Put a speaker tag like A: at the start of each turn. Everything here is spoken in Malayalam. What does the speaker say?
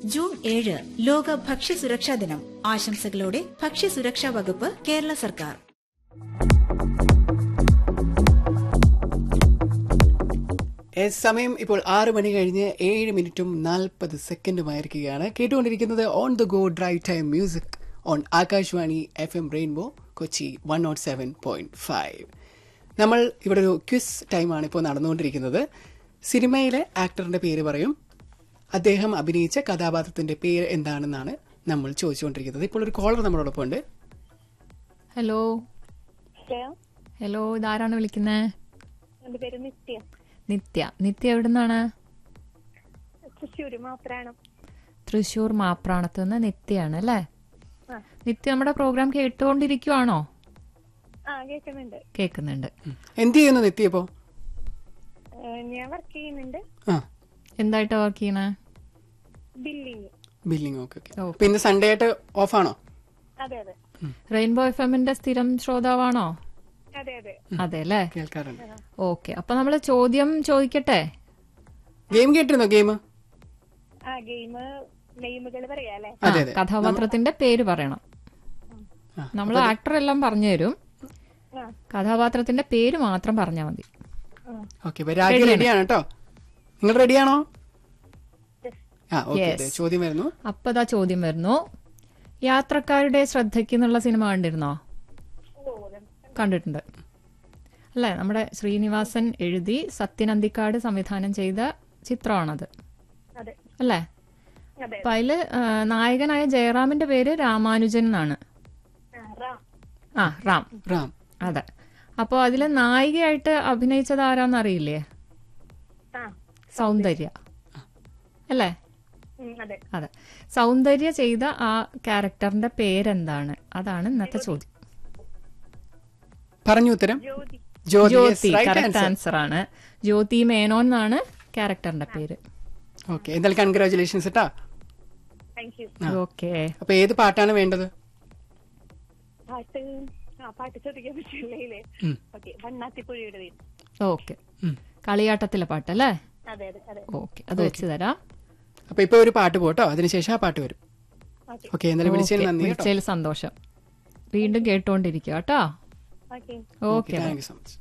A: ജൂൺ ഏഴ് ലോക ഭക്ഷ്യസുരക്ഷാ ദിനം ആശംസകളോടെ ഭക്ഷ്യസുരക്ഷാ വകുപ്പ് കേരള സർക്കാർ
B: എസ് സമയം ഇപ്പോൾ ആറ് മണി കഴിഞ്ഞ് ഏഴ് മിനിറ്റും നാൽപ്പത് സെക്കൻഡുമായിരിക്കുകയാണ് കേട്ടുകൊണ്ടിരിക്കുന്നത് on the go drive time music on Akashvani F M rainbow Kochi one naught seven point five നമ്മൾ ഇവിടെ ഒരു ക്വിസ് ടൈമാണ് ഇപ്പോൾ നടന്നുകൊണ്ടിരിക്കുന്നത് സിനിമയിലെ ആക്ടറിന്റെ പേര് പറയും അദ്ദേഹം അഭിനയിച്ച കഥാപാത്രത്തിന്റെ പേര് എന്താണെന്നാണ് നമ്മൾ ചോദിച്ചുകൊണ്ടിരിക്കുന്നത് ഇപ്പോൾ ഒരു കോളർ നമ്മളോടൊപ്പം ഉണ്ട്
C: ഹലോ
D: ഹലോ
C: ഹലോ ഇതാരാണ് വിളിക്കുന്നത്
D: എന്റെ പേര് നിത്യ
C: നിത്യ നിത്യ എവിടുന്നാണ്
D: തൃശ്ശൂര് മാത്രാണ്
C: തൃശൂർ മാപ്രാണത്ത് നിന്ന് നിത്യയാണ് അല്ലേ
D: ആ.
C: നിത്യ നമ്മുടെ പ്രോഗ്രാം കേട്ടുകൊണ്ടിരിക്കുവാണോ
D: ആ കേൾക്കുന്നുണ്ട്
C: കേൾക്കുന്നുണ്ട്
B: എന്ത് ചെയ്യുന്നു നിത്യപ്പോ
D: ഏഹ് ഞാൻ വർക്ക് ചെയ്യുന്നുണ്ട്
B: ആ
C: എന്തായിട്ടാ വർക്ക് ചെയ്യണേ
D: ബില്ലിങ്
B: ബില്ലിംഗ് ഓക്കെ ഓക്കെ
C: ഓ.
B: പിന്നെ സൺഡേ ആയിട്ട് ഓഫാണോ
D: അതെ അതെ
C: റെയിൻബോ എഫ് എമ്മിന്റെ സ്ഥിരം ശ്രോതാവാണോ
D: അതെ അതെ
C: അതെ അല്ലേ
B: കേൾക്കാറുണ്ട്
C: ഓക്കെ അപ്പൊ നമ്മള് ചോദ്യം ചോദിക്കട്ടെ
B: ഗെയിം കേട്ടിരുന്നോ ഗെയിം
D: ആ ഗെയിം നെയിമുകൾ പറയാല്ലേ
C: ആ,
B: അതെ അതെ
C: കഥാപാത്രത്തിന്റെ പേര് പറയണം
B: ആ,
C: നമ്മൾ ആക്ടർ എല്ലാം പറഞ്ഞു തരും
D: ആ
C: കഥാപാത്രത്തിന്റെ പേര് മാത്രം പറഞ്ഞാൽ മതി
D: ആ.
B: ഓക്കെ ഇപ്പൊ രാജി റെഡിയാണ് കേട്ടോ നിങ്ങൾ റെഡിയാണോ
D: Yes.
B: ആ ഓക്കെ
C: Yes.
B: ചോദ്യം വരുന്നു
C: അപ്പൊ ഇതാ ചോദ്യം വരുന്നു യാത്രക്കാരുടെ ശ്രദ്ധയ്ക്ക് എന്നുള്ള സിനിമ കണ്ടിരുന്നോ
D: ഓ, അതെ.
C: കണ്ടിട്ടുണ്ട് അല്ലേ നമ്മുടെ ശ്രീനിവാസൻ എഴുതി സത്യൻ അന്തിക്കാട് സംവിധാനം ചെയ്ത ചിത്രമാണത്
D: അതെ
C: അല്ലേ
D: അതെ
C: അപ്പൊ അതില് ആ, നായകനായ ജയറാമിന്റെ പേര് രാമാനുജൻ എന്നാണ്
D: ആ, റാം
C: ആ റാം
B: റാം
C: അതെ അപ്പൊ അതില് നായികയായിട്ട് അഭിനയിച്ചത് ആരാന്ന് അറിയില്ലേ
D: ആ
C: സൗന്ദര്യ അല്ലേ
D: ഉം, അതെ
C: അതെ സൗന്ദര്യ ചെയ്ത ആ ക്യാരക്ടറിന്റെ പേരെന്താണ് അതാണ് ഇന്നത്തെ ചോദ്യം
B: പറഞ്ഞു ഉത്തരം
D: Jyothi
B: Jyothi
C: Jyothi
B: right
C: correct
B: answer
C: answer ആണ് ജ്യോതി മേനോൻ എന്നാണ് ക്യാരക്ടറിന്റെ പേര്
B: ഓക്കെ എന്തായാലും കൺഗ്രാചുലേഷൻസ് കേട്ടാ
D: താങ്ക് യു
C: ഓക്കെ
B: അപ്പൊ ഏത് പാട്ടാണ് വേണ്ടത്
D: പാട്ട് ആ പാട്ട് ചോദിക്കാൻ പറ്റില്ലേ
B: ഉം.
D: ഓക്കെ വണ്ണാത്തിപ്പുഴയുടെ പേര്
C: ഓക്കെ
B: ഉം.
C: കളിയാട്ടത്തിലെ പാട്ടല്ലേ
D: അതെ അതെ അതെ
C: ഓക്കെ അത് വെച്ച് തരാം
B: അപ്പൊ ഇപ്പൊ ഒരു പാട്ട് പോട്ടോ അതിനുശേഷം ആ പാട്ട് വരും
D: ഓക്കെ
B: ഓക്കെ എന്തായാലും വിളിച്ചതിന്
C: ഓക്കെ,
B: നന്ദി കേട്ടോ
C: വിളിച്ചതിൽ സന്തോഷം വീണ്ടും കേട്ടോണ്ടിരിക്കുക കേട്ടോ
D: okay
C: okay
B: thank you so much